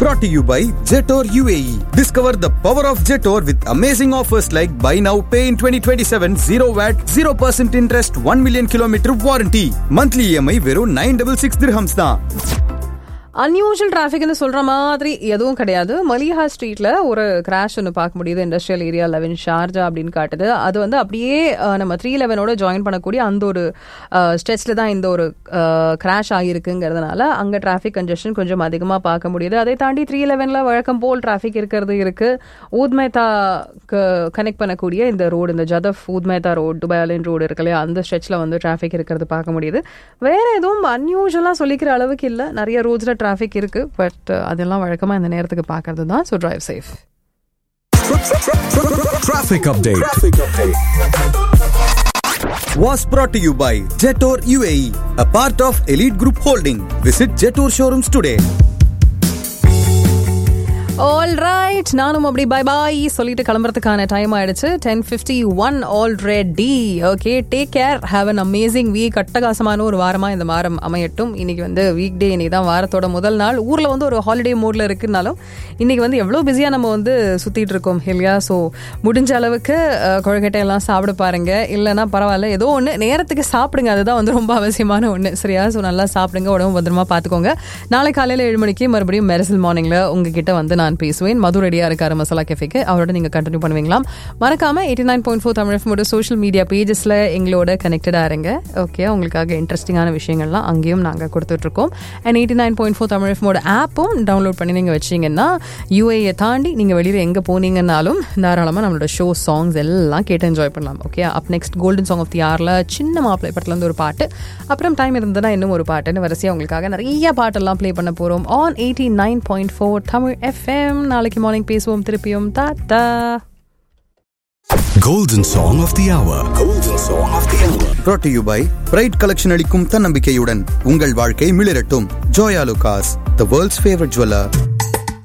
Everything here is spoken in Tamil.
brought to you by Jetor UAE. Discover the power of Jetor with amazing offers like buy now, pay in 2027, 0 VAT, 0% interest, 1 million kilometer warranty. Monthly EMI வெறும் 966 dirhams தான். அன்யூஷுவல் டிராஃபிக்னு சொல்ற மாதிரி எதுவும் கிடையாது மலிஹா ஸ்ட்ரீட்ல ஒரு கிராஷ் ஒன்று பார்க்க முடியுது இண்டஸ்ட்ரியல் ஏரியா லெவன் ஷார்ஜா அப்படின்னு காட்டுது அது வந்து அப்படியே அஹ், நம்ம த்ரீ லெவனோட ஜாயின் பண்ணக்கூடிய அந்த ஒரு ஸ்ட்ரெச்சில் தான் இந்த ஒரு கிராஷ் ஆகியிருக்குங்கிறதுனால அங்கே டிராஃபிக் கன்ஜெஷன் கொஞ்சம் அதிகமாக பார்க்க முடியுது அதை தாண்டி த்ரீ லெவனில் வழக்கம் போல் டிராஃபிக் இருக்கிறது இருக்கு ஊத்மேத்தா கனெக்ட் பண்ணக்கூடிய இந்த ரோடு இந்த ஜதப் ஊத்மேத்தா ரோடு துபாயாலின் ரோடு இருக்கு இல்லையா அந்த ஸ்ட்ரெச்சில் வந்து டிராஃபிக் இருக்கிறது பார்க்க முடியுது வேற எதுவும் அன்யூஷுவலாக சொல்லிக்கிற அளவுக்கு இல்லை நிறைய ரோட்ஸில் டிராஃபிக் இருக்கு பட் அதெல்லாம் வழக்கமாக இந்த நேரத்துக்கு பார்க்கறது தான் so drive safe Traffic update. Was brought to you by Jetor UAE, a part of Elite Group Holding. Visit Jetor showrooms today. All right நானும் அப்படி பை பாய் சொல்லிட்டு கிளம்புறதுக்கான டைம் ஆயிடுச்சு ten fifty one already okay take care have an amazing week அட்டகாசமான ஒரு வாரமா இந்த வாரம் அமையட்டும் இன்னைக்கு வந்து வீக் டே இன்னைக்கு தான் வாரத்தோட முதல் நாள் ஊர்ல வந்து ஒரு ஹாலிடே மூட்ல இருக்குனாலும் இன்னைக்கு வந்து எவ்வளோ பிஸியா நம்ம வந்து சுத்திட்டு இருக்கோம் இல்லையா ஸோ முடிஞ்ச அளவுக்கு அஹ், கொழுக்கட்டை எல்லாம் சாப்பிட பாருங்க இல்லைன்னா பரவாயில்ல ஏதோ ஒன்று நேரத்துக்கு சாப்பிடுங்க அதுதான் வந்து ரொம்ப அவசியமான ஒன்று சரியா ஸோ நல்லா சாப்பிடுங்க உடம்பு பத்திரமா பார்த்துக்கோங்க நாளை காலையில் ஏழு மணிக்கு மறுபடியும் மெரசல் மார்னிங்ல உங்ககிட்ட வந்து நான் பேசுவேன் மது ரெடியா இருக்காரு மசாலா கேஃபேக்கு அவரோட நீங்க கண்டினியூ பண்ணுவீங்களாம் மறக்காம eighty nine point four Tamil எஃப்மோட சோஷியல் மீடியா பேஜஸ்ல எங்களோட கனெக்டடா இருங்க ஓகே உங்களுக்காக இன்ட்ரெஸ்டிங்கான விஷயங்கள்லாம் அங்கேயும் நாங்கள் கொடுத்துட்டு இருக்கோம் and eighty nine point four Tamil எஃப்மோட ஆப்பும் டவுன்லோட் பண்ணி நீங்க வச்சீங்கன்னா யூஏயை தாண்டி நீங்க வெளியில எங்க போனீங்கன்னாலும் தாராளமா நம்மளோட ஷோ சாங்ஸ் எல்லாம் கேட்டு என்ஜாய் பண்ணலாம் okay up next golden song of the ஆர்ல சின்ன மாப்பிள்ளை படத்துல இருந்து ஒரு பாட்டு அப்புறம் டைம் இருந்ததுன்னா இன்னும் ஒரு பாட்டுன்னு வரிசையா உங்களுக்காக நிறைய பாட்டெல்லாம் ப்ளே பண்ண போறோம் on eighty nine point four Tamil FM நாளைக்கு மார்னிங் பேசுவோம் திருப்பியும் தாத்தா Golden Song of the Hour. Golden Song of the Hour. brought to you by bright collection அளிக்கும் தன்னம்பிக்கையுடன் உங்கள் வாழ்க்கை மிளிரட்டும் Joyalukkas the world's favourite jeweller